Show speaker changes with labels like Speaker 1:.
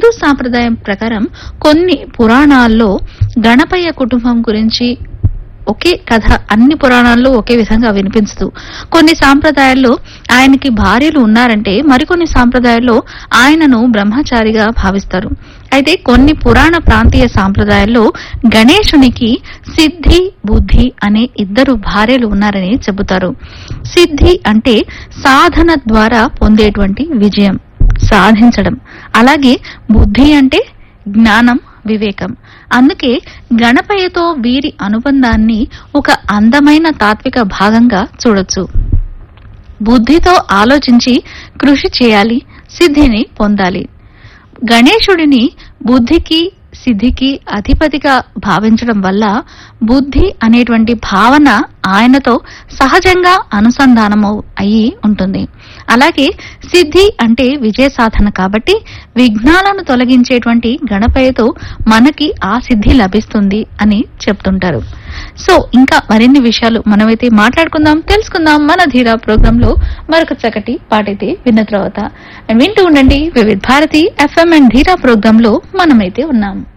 Speaker 1: హిందూ సాంప్రదాయం ప్రకారం కొన్ని పురాణాల్లో గణపయ్య కుటుంబం గురించి ఒకే కథ అన్ని పురాణాల్లో ఒకే విధంగా వినిపించదు కొన్ని సాంప్రదాయాల్లో ఆయనకి భార్యలు ఉన్నారంటే మరికొన్ని సాంప్రదాయాల్లో ఆయనను బ్రహ్మచారిగా భావిస్తారు అయితే కొన్ని పురాణ ప్రాంతీయ సాంప్రదాయాల్లో గణేశునికి సిద్ధి బుద్ధి అనే ఇద్దరు భార్యలు ఉన్నారని చెబుతారు సిద్ధి అంటే సాధన ద్వారా పొందేటువంటి విజయం సాధించడం అలాగే బుద్ధి అంటే జ్ఞానం వివేకం అందుకే గణపయ్యతో వీరి అనుబంధాన్ని ఒక అందమైన తాత్విక భాగంగా చూడొచ్చు బుద్ధితో ఆలోచించి కృషి చేయాలి సిద్ధిని పొందాలి గణేశుడిని బుద్ధికి సిద్ధికి అధిపతిగా భావించడం వల్ల బుద్ధి అనేటువంటి భావన ఆయనతో సహజంగా అనుసంధానము అయి ఉంటుంది అలాగే సిద్ధి అంటే విజయ సాధన కాబట్టి విఘ్నాలను తొలగించేటువంటి గణపయ్యతో మనకి ఆ సిద్ధి లభిస్తుంది అని చెప్తుంటారు సో ఇంకా మరిన్ని విషయాలు మనమైతే మాట్లాడుకుందాం తెలుసుకుందాం మన ధీరా ప్రోగ్రామ్ లో మరొక చక్కటి పాటైతే విన్న తర్వాత వింటూ ఉండండి Vividh Bharati FM and Dheera program లో మనమైతే ఉన్నాం